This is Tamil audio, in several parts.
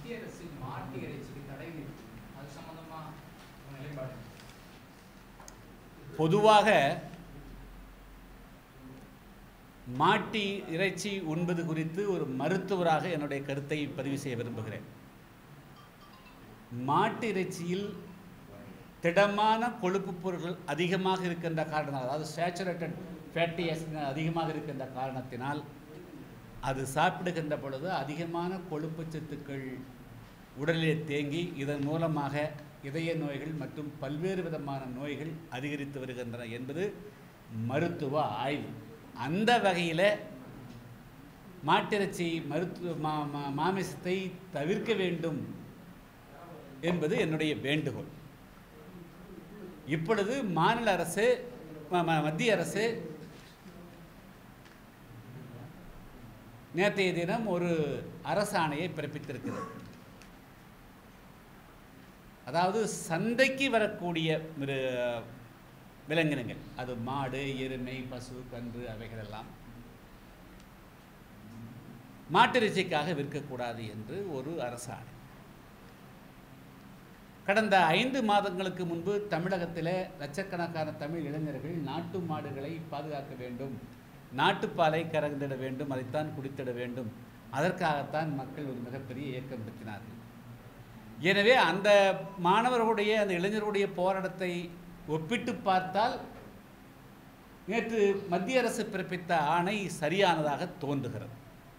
மத்திய அரசு மாட்டு இறைச்சிக்கு தடை விதித்து அது சம்பந்தமா உங்க நிலைப்பாடு என்ன? பொதுவாக மாட்டி இறைச்சி உண்பது குறித்து ஒரு மருத்துவராக என்னுடைய கருத்தை பதிவு செய்ய விரும்புகிறேன் மாட்டு இறைச்சியில் திடமான கொழுப்புப் பொருட்கள் அதிகமாக இருக்கின்ற காரணத்தால் அதாவது சேச்சுரேட்டட் ஃபேட்டி ஆசிட் அதிகமாக இருக்கின்ற காரணத்தினால் அது சாப்பிடுகின்ற பொழுது அதிகமான கொழுப்புச் சத்துக்கள் உடலிலே தேங்கி இதன் மூலமாக இதய நோய்கள் மற்றும் பல்வேறு விதமான நோய்கள் அதிகரித்து வருகின்றன என்பது மருத்துவ ஆய்வு அந்த வகையில் மாட்டிறைச்சி மருத்துவ மா மா- மாமிசத்தை தவிர்க்க வேண்டும் என்பது என்னுடைய வேண்டுகோள் இப்பொழுது மாநில அரசு ம- ம- மத்திய அரசு நேற்றைய தினம் ஒரு அரசாணையை பிறப்பித்திருக்கிறது அதாவது சந்தைக்கு வரக்கூடிய மிரு- விலங்கினங்கள் அது மாடு எருமை பசு கன்று அவைகளெல்லாம் மாட்டிறைச்சிக்காக விற்கக்கூடாது என்று ஒரு அரசாணை கடந்த ஐந்து மாதங்களுக்கு முன்பு தமிழகத்தில் லட்சக்கணக்கான தமிழ் இளைஞர்கள் நாட்டு மாடுகளை பாதுகாக்க வேண்டும் நாட்டுப்பாலை கறந்திட வேண்டும் அதைத்தான் குடித்திட வேண்டும் அதற்காகத்தான் மக்கள் ஒரு மிகப்பெரிய இயக்கம் நடத்தினார்கள் எனவே அந்த மாணவர்களுடைய அந்த இளைஞர்களுடைய போராட்டத்தை ஒப்பிட்டு பார்த்தால் நேற்று மத்திய அரசு பிறப்பித்த ஆணை சரியானதாக தோன்றுகிறது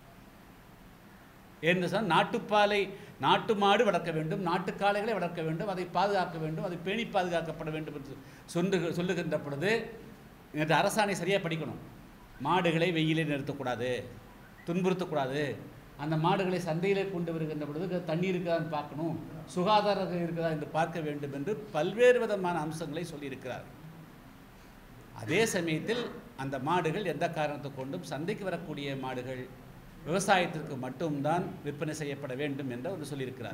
என்று சொன்னால் நாட்டுப்பாலை நாட்டு மாடு வளர்க்க வேண்டும் நாட்டு காளைகளை வளர்க்க வேண்டும் அதை பாதுகாக்க வேண்டும் அதை பேணி பாதுகாக்கப்பட வேண்டும் என்று சொல்லு சொல்லுகின்ற பொழுது நேற்று அரசாணை சரியாக படிக்கணும் மாடுகளை வெயிலே நிறுத்தக்கூடாது துன்புறுத்தக்கூடாது அந்த மாடுகளை சந்தையிலே கொண்டு வருகின்ற பொழுது தண்ணீர் இருக்குதான்னு பார்க்கணும் சுகாதாரம் இருக்குதா என்று பார்க்க வேண்டும் என்று பல்வேறு விதமான அம்சங்களை சொல்லியிருக்கிறார் அதே சமயத்தில் அந்த மாடுகள் எந்த காரணத்தை கொண்டும் சந்தைக்கு வரக்கூடிய மாடுகள் விவசாயத்திற்கு மட்டும்தான் விற்பனை செய்யப்பட வேண்டும் என்று அவர் சொல்லியிருக்கிறார்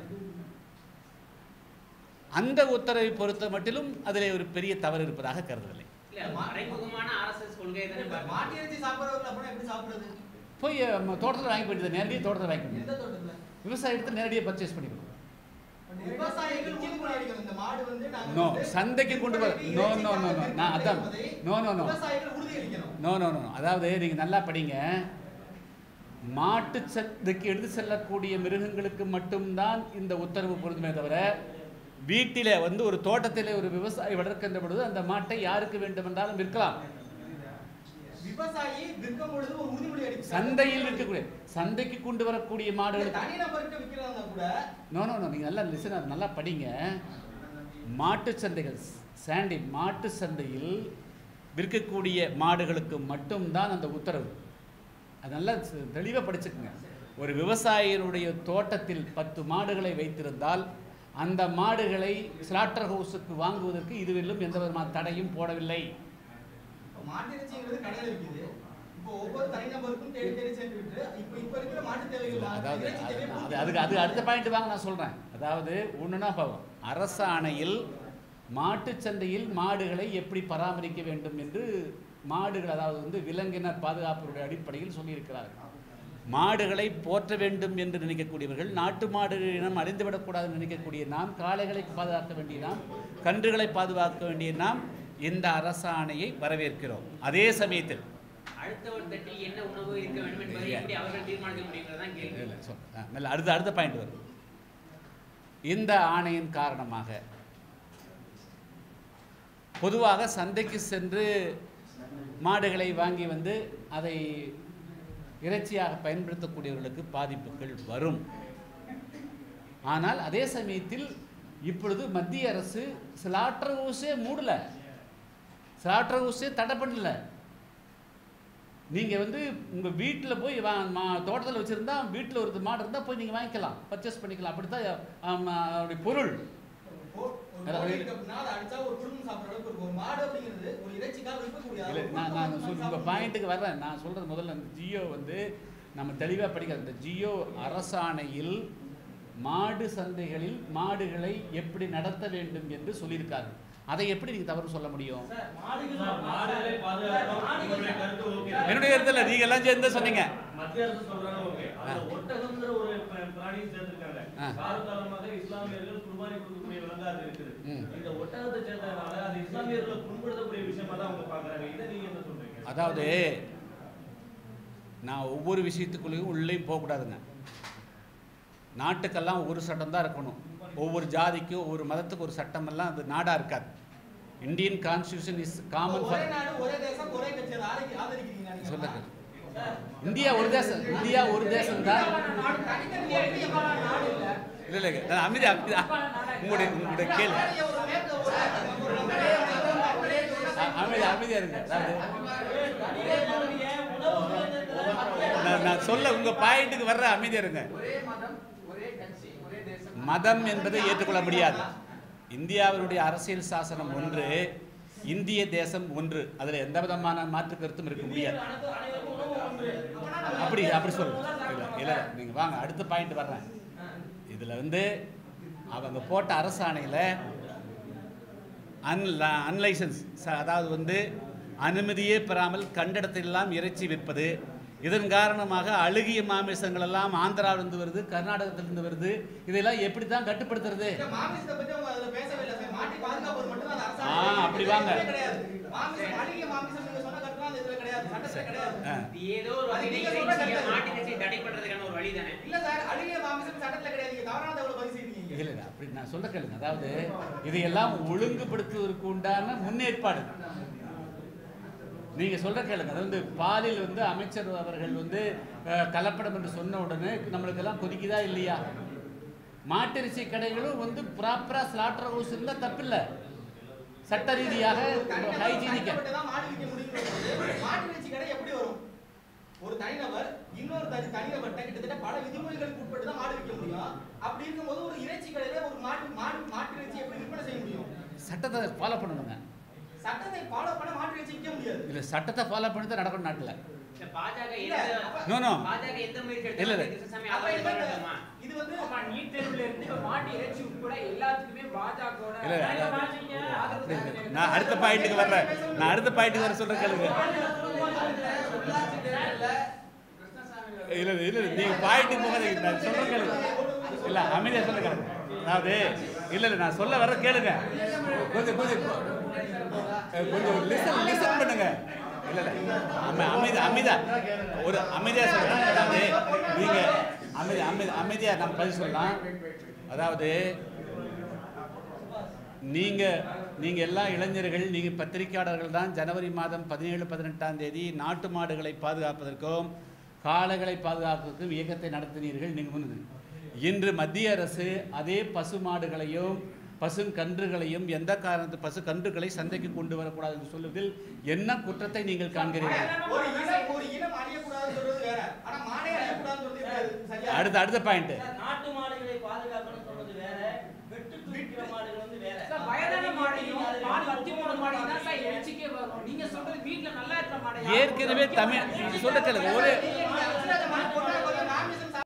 அந்த உத்தரவை பொறுத்த மட்டிலும் அதிலே ஒரு பெரிய தவறு இருப்பதாக கருதவில்லை இல்ல மறைமுகமான ஆர்எஸ்எஸ் கொள்கை தானே மாட்டு பார்க்கணும். இறைச்சி சாப்பிடுறவங்க அப்படின்னா எப்படி சாப்பிடுறது போய் நம்ம தோட்டத்தில் வாங்கி போயிட்டு நேரடியாக தோட்டத்தில் வாங்கி எந்த போயிட்டு தோட்டத்துல விவசாயத்தை நேரடியாக பர்ச்சேஸ் பண்ணிக்கணும் விவசாயிகள் உறுதிமொழி அளிக்கணும். இந்த மாடு வந்து நாங்க No, வந்து சந்தைக்கு கொண்டு வர- விற்பனைக்கு No, no, no, no. இறைச்சிக்காக நான் அதான். என்பதை No, no, no. விவசாயிகள் உறுதியளிக்கணும் நோ நோ நோ அதாவது நீங்கள் நல்லா படிங்க மாட்டு சந்தைக்கு எடுத்து செல்லக்கூடிய மிருகங்களுக்கு மட்டும்தான் இந்த உத்தரவு பொருந்துமே தவிர வீட்டிலே வந்து ஒரு தோட்டத்திலே ஒரு விவசாயி வளர்க்கின்ற பொழுது அந்த மாட்டை யாருக்கு வேண்டுமென்றாலும் விற்கலாம் விவசாயி விற்கும் பொழுது ஒரு உறுதிமொழி அளிக்கிறார். சந்தையில் விற்கக்கூடிய சந்தைக்கு கொண்டு வரக்கூடிய இல்ல, மாடுகளுக்கு தனிநபருக்கு விற்கிறவங்க கூட நோ நோ நோ நீங்கள் நல்லா லிசன் நல்லா படிங்க மாட்டு சந்தைகள் சாண்டி மாட்டு சந்தையில் விற்கக்கூடிய மாடுகளுக்கு மட்டும்தான் அந்த உத்தரவு அது நல்லா தெளிவாக படிச்சுக்குங்க ஒரு விவசாயியினுடைய தோட்டத்தில் பத்து மாடுகளை வைத்திருந்தால் அந்த மாடுகளை ஸ்லாட்டர் ஹவுஸுக்கு வாங்குவதற்கு இதுவரையிலும் எந்த விதமான தடையும் போடவில்லை இப்ப மாட்டு இறைச்சிங்கிறது கடையில விக்குது இப்போ ஒவ்வொரு தனிநபருக்கும் தேடி தேடி சென்று விட்டு இப்ப இப்ப இருக்கிற மாட்டு தேவைகள் அதாவது இறைச்சி அது- தேவையை அது அதுக்கு அது அடுத்த பாயிண்ட் வாங்க நான் சொல்கிறேன் அதாவது ஒன்றுனா பாவம் அரசாணையில் மாட்டுச் சந்தையில் மாடுகளை எப்படி பராமரிக்க வேண்டும் என்று மாடுகள் அதாவது வந்து விலங்கினர் பாதுகாப்புடைய அடிப்படையில் சொல்லியிருக்கிறார்கள் மாடுகளை போற்ற வேண்டும் என்று நினைக்கக்கூடியவர்கள் நாட்டு மாடு இனம் அழிந்துவிடக்கூடாதுன்னு நினைக்கக்கூடிய நாம் காளைகளை பாதுகாக்க வேண்டிய நாம் கன்றுகளை பாதுகாக்க வேண்டிய நாம் இந்த அரசாணையை வரவேற்கிறோம் அதே சமயத்தில் அடுத்தவர் தட்டில் என்ன உணவு இருக்க வேண்டும் என்பதை எப்படி அவர்கள் தீர்மானிக்க முடியுங்கிறதான் கேள்வி இல்லை சொல் ஆ, மெல்ல அடுத்த அடுத்த பாயிண்ட் வரும் இந்த ஆணையின் காரணமாக பொதுவாக சந்தைக்கு சென்று மாடுகளை வாங்கி வந்து அதை இறைச்சியாக பயன்படுத்தக்கூடியவர்களுக்கு பாதிப்புகள் வரும் ஆனால் அதே சமயத்தில் இப்பொழுது மத்திய அரசு ஸ்லாட்டர் ஹவுஸே மூடல ஸ்லாட்டர் ஹவுஸே தடை பண்ணல நீங்கள் வந்து உங்கள் வீட்டில் போய் வா மா தோட்டத்தில் வச்சுருந்தா வீட்டில் ஒரு மாடு இருந்தால் போய் நீங்கள் வாங்கிக்கலாம் பர்ச்சேஸ் பண்ணிக்கலாம் அப்படி தான் அவருடைய பொருள் போ- ஒரு கோழி இருக்கு அப்படின்னா அதை அடிச்சா ஒரு குடும்பம் சாப்பிடுற அளவுக்கு இருக்கும். ஒரு மாடு அப்படிங்கிறது ஒரு இறைச்சிக்காக விற்கக்கூடிய இல்லை அளவுக்கு நான் நான் குடும்பம் சொல் உங்கள் சாப்பிடும். பாயிண்ட்டுக்கு வர்றேன் நான் சொல்கிறது முதல்ல அந்த ஜியோ வந்து நம்ம தெளிவாக படிக்கிறது இந்த ஜியோ அரசாணையில் மாடு சந்தைகளில் மாடுகளை எப்படி நடத்த வேண்டும் என்று சொல்லியிருக்காங்க அதை எப்படி நீங்கள் தவறு சொல்ல முடியும் சார், மாடுகள் சார், மாடுகளை பாதுகாக்கிறோம். உங்களுடைய கருத்து okay தான். என்னுடைய இடத்துல நீங்கள் எல்லாம் சேர்ந்து சொன்னீங்க மத்திய அரசு சொல்றாங்க ஓகே அதுல ஒட்டகம்ங்கிற ஒரு ப- பிராணியும் சேர்த்திருக்காங்க ஆ. காலகாலமாக இஸ்லாமியர்கள் குர்பானி கொடுக்கக்கூடிய விலங்கா அது இருக்குது ம். இந்த ஒட்டகத்தை சேர்ந்ததுனால அது இஸ்லாமியர்களை புண்படுத்தக்கூடிய விஷயமா தான் அவங்க பாக்குறாங்க இதை நீங்க என்ன சொல்றீங்க அதாவது நான் ஒவ்வொரு விஷயத்துக்குள்ளேயும் உள்ளேயும் போகக்கூடாதுங்க நாட்டுக்கெல்லாம் ஒரு சட்டம் தான் இருக்கணும் ஒவ்வொரு ஜாதிக்கும் ஒவ்வொரு மதத்துக்கு ஒரு சட்டமெல்லாம் அது நாடாக இருக்காது இந்தியன் கான்ஸ்டியூஷன் இஸ் காமன் ஒரே ஃபார் நாடு ஒரே தேசம் ஒரே கட்சி அதை ஆதரி- ஆதரிக்கிறீங்களா நீங்க? சொல்லுங்க இந்தியா ஒரு தேசம் இந்தியா ஒரு தேசம் தான் தனித்தனியா எப்படி எவ்வளவு நாடு இல்ல? இல்லை இல்லை நான் அமைதி அமைதி உங்களுடைய உங்களுடைய கேள்வி நாடு ஒரு மேற்க ஒரு ஒரு ஒரே மதம், ஒரே தேசம். அ- அமைதி அமைதியாக இருங்க அதாவது தனிநபருடைய உணவு சுதந்திரத்தை நான் நான் சொல்ல உங்கள் பாயிண்ட்டுக்கு வர்ற அமைதியாக இருங்க ஒரே மதம் ஒரே கட்சி ஒரே தேசம் மதம் என்பதை ஏற்றுக்கொள்ள முடியாது இந்தியாவினுடைய அரசியல் சாசனம் ஒன்று இந்திய தேசம் ஒன்று அதில் எந்த விதமான மாற்று கருத்தும் இருக்க முடியாது அனைத்து அனைவருக்கும் உணவு ஒன்று அப்படி அப்படி சொல்லு இல்லை இல்லை நீங்கள் வாங்க அடுத்த பாயிண்ட் வர்றேன் இதில் வந்து அவங்க போட்ட அரசாணையில் அன்ல அன்லைசன்ஸ் அதாவது வந்து அனுமதியே பெறாமல் கண்டிடத்திலெல்லாம் இறைச்சி விற்பது இதன் காரணமாக அழுகிய மாமிசங்கள் எல்லாம் ஆந்திராவிலிருந்து வருது கர்நாடகத்திலிருந்து வருது இதெல்லாம் எப்படி தான் கட்டுப்படுத்துறது இந்த மாமிசத்தை பத்தி அவங்க அதுல பேசவே இல்லை சார். மாட்டி பாதுகாப்பு மட்டும் தான் அந்த ஆ, அரசாங்கம் அப்படி வாங்க. இதுல கிடையாது. மாமிசம், அழுகிய மாமிசம் நீங்க சொன்ன கருத்துலாம் அந்த இதுல கிடையாது. சட்டத்துல கிடையாது. ஆ. இது ஏதோ ஒரு அது வகையில நீங்க இறைச்சியை, சொல்ற கருத்து. மாட்டு இறைச்சியை தடை பண்றதுக்கான ஒரு வழி தானே இல்ல சார், அழுகிய மாமிசம் சட்டத்துல கிடையாது. நீங்க தவறான தகவலை பதிவு செய்றீங்க. இல்லை இல்லை அப்படி நான் சொல்ல கேளுங்க அதாவது இதையெல்லாம் ஒழுங்குபடுத்துவதற்கு உண்டான முன்னேற்பாடு நீங்கள் சொல்ற கேளுங்க அது வந்து பாலில் வந்து அமைச்சர் அவர்கள் வந்து அஹ், கலப்படம் என்று சொன்ன உடனே நம்மளுக்கெல்லாம் கொதிக்குதா இல்லையா மாட்டிறைச்சி கடைகளும் வந்து ப்ராப்பராக ஸ்லாட்டர் ஹவுஸ் இருந்தால் தப்பில்லை சட்ட ரீதியாக ஒரு தனிநபர் ஹைஜீனிக்க கஷ்டப்பட்டு தான் மாடு விற்க முடியுங்கிறது மாட்டு இறைச்சி கடை எப்படி வரும் ஒரு தனிநபர் இன்னொரு தனி தனிநபர்கிட்ட கிட்டத்தட்ட பல விதிமுறைகளுக்கு உட்பட்டு தான் மாடு விற்க முடியும் அப்படி இருக்கும்போது ஒரு இறைச்சி கடையில ஒரு மாட்டு மாடு மாட்டு இறைச்சி எப்படி விற்பனை செய்ய முடியும் சட்டத்தை ஃபாலோ பண்ணணுங்க சட்டத்தை ஃபாலோ பண்ண மாட்டு இறைச்சி விற்க முடியாது இல்லை சட்டத்தை ஃபாலோ பண்ணி தான் நடக்கணும் நாட்டில் இந்த பாஜக இல்ல, எந்த அப்ப- No, no. பாஜக எந்த முயற்சி இல்ல, இல்ல. எடுத்தாலும் கிருஷ்ணசாமி அப்ப அவரை இது வந்து- பாராட்டுமா இது வந்து ஆமா நீட் தேர்வுல இருந்து இப்ப மாட்டு இறைச்சி உட்பட எல்லாத்துக்குமே பாஜகவோட இல்லை ஆதரவு அப்படி இல்லை. தெரிவிக்கிறாங்க. நான் அடுத்த பாயிண்ட்டுக்கு வர்றேன் நான் அடுத்த பாயிண்ட்டுக்கு வர சொல்ற கேளுங்க இல்ல இல்ல இல்ல நீங்க பாயிண்ட் போகாதீங்க நான் சொல்ற கேளுங்க இல்ல அமைதியா சொல்ல கேளுங்க அதாவது இல்ல இல்ல நான் சொல்ல வர கேளுங்க கொஞ்சம் கொஞ்சம் அஹ் கொஞ்சம் லிசன் லிசன் பண்ணுங்க இல்ல இல்ல அமை அமைதி அமைதியா ஒரு அமைதியா சொல்றேன் அதாவது நீங்க அமைதி அமைதி அமைதியா நம்ம பதில் சொல்லலாம் அதாவது நீங்க நீங்க எல்லாம் இளைஞர்கள் நீங்க பத்திரிகையாளர்கள் தான் ஜனவரி மாதம் பதினேழு பதினெட்டாம் தேதி நாட்டு மாடுகளை பாதுகாப்பதற்கும் காளைகளை பாதுகாப்பதற்கும் இயக்கத்தை நடத்தினீர்கள் நீங்க முன்னது இன்று மத்திய அரசு அதே பசு மாடுகளையும் பசுங்கன்றுகளையும் எந்த காரணத்து பசு கன்றுகளை சந்தைக்கு கொண்டு வரக்கூடாது என்று சொல்வதில் என்ன குற்றத்தை நீங்கள் காண்கிறீர்கள் ஒரு இனம் ஒரு இனம் அழியக்கூடாதுன்னு சொல்றது வேற ஆனா மாடே அழியக்கூடாதுன்னு சொல்றது எப்படி? சரியா அடுத்த அடுத்த பாயிண்ட் நாட்டு மாடுகளை பாதுகாக்கணும்னு சொல்றது வேற வெட்டு துடிக்கிற மாடுகள் வந்து வேற சார், வயதான மாடையும் மாடு வத்தி போன மாடையும் தான் சார் இறைச்சிக்கே வரும் நீங்க சொல்றது வீட்ல நல்லா இருக்கிற மாடை யாரும் ஏற்கனவே தமிழ் சொல்ல கேளுங்க ஒரு இல்ல, நீங்க அசுராஜ மாடு கொண்டா